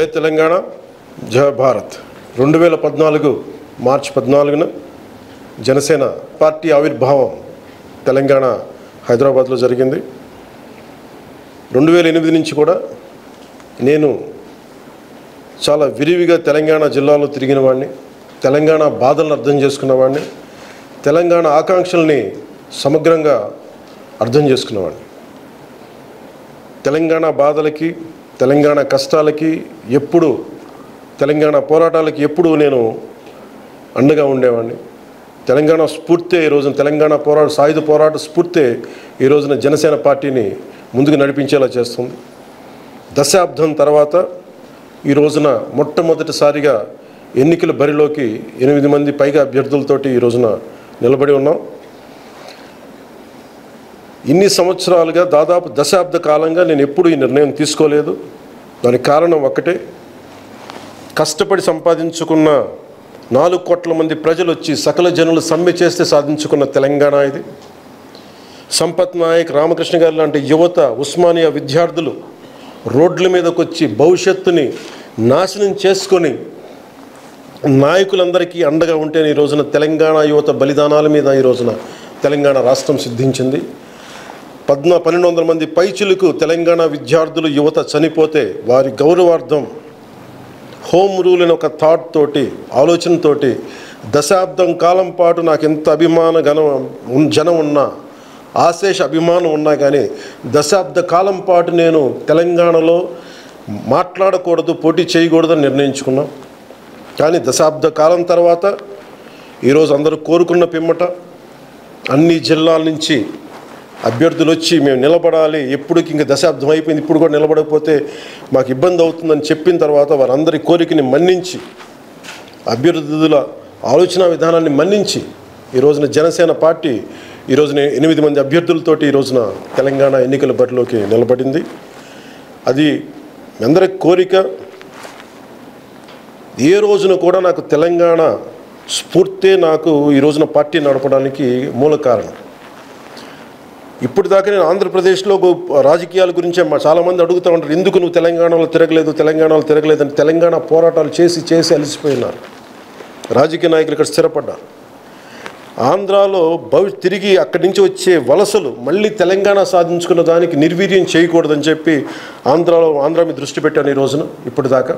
తెలంగాణ జయ భారత్ రెండు వేల పద్నాలుగు మార్చి పద్నాలుగున జనసేన పార్టీ ఆవిర్భావం తెలంగాణ హైదరాబాద్లో జరిగింది రెండు వేల ఎనిమిది నుంచి కూడా నేను చాలా విరివిగా తెలంగాణ జిల్లాలో తిరిగిన వాడిని తెలంగాణ బాధలను అర్థం చేసుకున్న వాడిని తెలంగాణ ఆకాంక్షల్ని సమగ్రంగా అర్థం చేసుకున్నవాడిని తెలంగాణ బాధలకి తెలంగాణ కష్టాలకి ఎప్పుడు తెలంగాణ పోరాటాలకి ఎప్పుడు నేను అండగా ఉండేవాడిని తెలంగాణ స్ఫూర్తే ఈ రోజున తెలంగాణ పోరాట సాయుధ పోరాట స్ఫూర్తే ఈ రోజున జనసేన పార్టీని ముందుకు నడిపించేలా చేస్తుంది దశాబ్దం తర్వాత ఈ రోజున మొట్టమొదటిసారిగా ఎన్నికల బరిలోకి ఎనిమిది మంది పైగా అభ్యర్థులతోటి ఈ రోజున నిలబడి ఉన్నాం ఇన్ని సంవత్సరాలుగా దాదాపు దశాబ్ద కాలంగా నేను ఎప్పుడు ఈ నిర్ణయం తీసుకోలేదు దానికి కారణం ఒక్కటే కష్టపడి సంపాదించుకున్న నాలుగు కోట్ల మంది ప్రజలు వచ్చి సకల జనులు సమ్మె చేస్తే సాధించుకున్న తెలంగాణ ఇది సంపత్ నాయక్ రామకృష్ణ గారు లాంటి యువత ఉస్మానియా విద్యార్థులు రోడ్ల మీదకి వచ్చి భవిష్యత్తుని నాశనం చేసుకొని నాయకులందరికీ అండగా ఉంటేనే ఈ రోజున తెలంగాణ యువత బలిదానాల మీద ఈ రోజున తెలంగాణ రాష్ట్రం సిద్ధించింది పద్నా పన్నెండు వందల మంది పైచులకు తెలంగాణ విద్యార్థులు యువత చనిపోతే వారి గౌరవార్థం హోమ్ రూల్ అనే ఒక థాట్ తోటి ఆలోచనతోటి దశాబ్దం కాలం పాటు నాకు ఎంత అభిమాన గణం ఉన్- జనం ఉన్నా ఆశేష అభిమానం ఉన్నా కానీ దశాబ్ద కాలం పాటు నేను తెలంగాణలో మాట్లాడకూడదు పోటీ చేయకూడదని నిర్ణయించుకున్నాం కానీ దశాబ్ద కాలం తర్వాత ఈరోజు అందరూ కోరుకున్న పిమ్మట అన్ని జిల్లాల నుంచి అభ్యర్థులు వచ్చి మేము నిలబడాలి ఎప్పటికి ఇంకా దశాబ్దం అయిపోయింది ఇప్పుడు కూడా నిలబడకపోతే మాకు ఇబ్బంది అవుతుందని చెప్పిన తర్వాత వారందరి కోరికని మన్నించి అభ్యర్థుల ఆలోచన విధానాన్ని మన్నించి ఈ రోజున జనసేన పార్టీ ఈ రోజున ఎనిమిది మంది అభ్యర్థులతోటి ఈ రోజున తెలంగాణ ఎన్నికల బరిలోకి నిలబడింది అది మీ అందరి కోరిక ఏ రోజున కూడా నాకు తెలంగాణ స్ఫూర్తే నాకు ఈ రోజున పార్టీ నడపడానికి మూల కారణం ఇప్పటిదాకా నేను ఆంధ్రప్రదేశ్లో గో- రాజకీయాల గురించే మా చాలామంది అడుగుతూ ఉంటారు ఎందుకు నువ్వు తెలంగాణలో తిరగలేదు తెలంగాణలో తిరగలేదు అని తెలంగాణ పోరాటాలు చేసి చేసి అలసిపోయినారు రాజకీయ నాయకులు ఇక్కడ స్థిరపడ్డారు ఆంధ్రాలో భవి తిరిగి అక్కడి నుంచి వచ్చే వలసలు మళ్ళీ తెలంగాణ సాధించుకున్న దానికి నిర్వీర్యం చేయకూడదని చెప్పి ఆంధ్రాలో ఆంధ్ర మీద దృష్టి పెట్టాను ఈ రోజున ఇప్పటిదాకా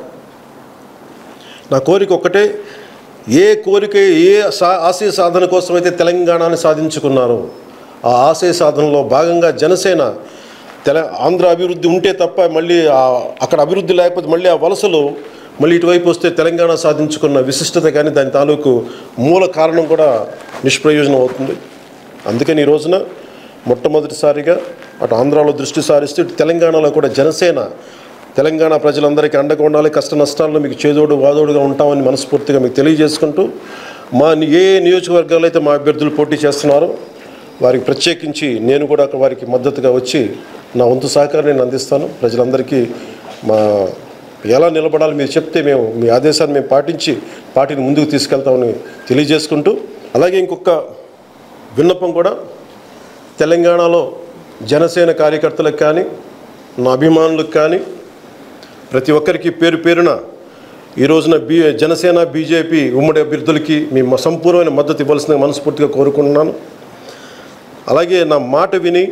నా కోరిక ఒక్కటే ఏ కోరిక ఏ సా ఆశయ సాధన కోసం అయితే తెలంగాణని సాధించుకున్నారో ఆ ఆశయ సాధనలో భాగంగా జనసేన తెల ఆంధ్ర అభివృద్ధి ఉంటే తప్ప మళ్ళీ ఆ- అక్కడ అభివృద్ధి లేకపోతే మళ్ళీ ఆ వలసలు మళ్ళీ ఇటువైపు వస్తే తెలంగాణ సాధించుకున్న విశిష్టత కానీ దాని తాలూకు మూల కారణం కూడా నిష్ప్రయోజనం అవుతుంది అందుకని ఈ రోజున మొట్టమొదటిసారిగా అటు ఆంధ్రాలో దృష్టి సారిస్తూ ఇటు తెలంగాణలో కూడా జనసేన తెలంగాణ ప్రజలందరికీ అండగా ఉండాలి కష్ట నష్టాల్లో మీకు చేదోడు వాదోడుగా ఉంటామని మనస్ఫూర్తిగా మీకు తెలియజేసుకుంటూ మా ని- ఏ నియోజకవర్గాలు అయితే మా అభ్యర్థులు పోటీ చేస్తున్నారో వారికి ప్రత్యేకించి నేను కూడా అక్కడ వారికి మద్దతుగా వచ్చి నా వంతు సహకారం నేను అందిస్తాను ప్రజలందరికీ మా ఎలా నిలబడాలి మీరు చెప్తే మేము మీ ఆదేశాన్ని మేము పాటించి పార్టీని ముందుకు తీసుకెళ్తామని తెలియజేసుకుంటూ అలాగే ఇంకొక విన్నపం కూడా తెలంగాణలో జనసేన కార్యకర్తలకు కానీ నా అభిమానులకు కానీ ప్రతి ఒక్కరికి పేరు పేరున ఈ రోజున బీ జనసేన బీజేపీ ఉమ్మడి అభ్యర్థులకి మీ మ- సంపూర్ణమైన మద్దతు ఇవ్వాల్సిన మనస్ఫూర్తిగా కోరుకుంటున్నాను అలాగే నా మాట విని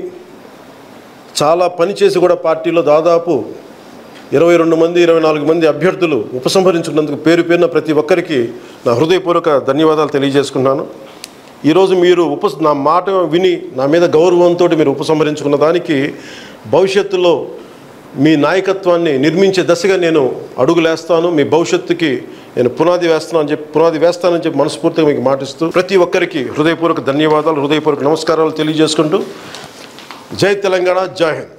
చాలా పని చేసి కూడా పార్టీలో దాదాపు ఇరవై రెండు మంది ఇరవై నాలుగు మంది అభ్యర్థులు ఉపసంహరించుకున్నందుకు పేరు పేరున ప్రతి ఒక్కరికి నా హృదయపూర్వక ధన్యవాదాలు తెలియజేసుకున్నాను ఈరోజు మీరు ఉప నా మాట విని నా మీద గౌరవంతో మీరు ఉపసంహరించుకున్న దానికి భవిష్యత్తులో మీ నాయకత్వాన్ని నిర్మించే దశగా నేను అడుగులేస్తాను మీ భవిష్యత్తుకి నేను పునాది వేస్తాను అని చెప్పి పునాది వేస్తానని చెప్పి మనస్ఫూర్తిగా మీకు మాటిస్తూ ప్రతి ఒక్కరికి హృదయపూర్వక ధన్యవాదాలు హృదయపూర్వక నమస్కారాలు తెలియజేసుకుంటూ జై తెలంగాణ జై హింద్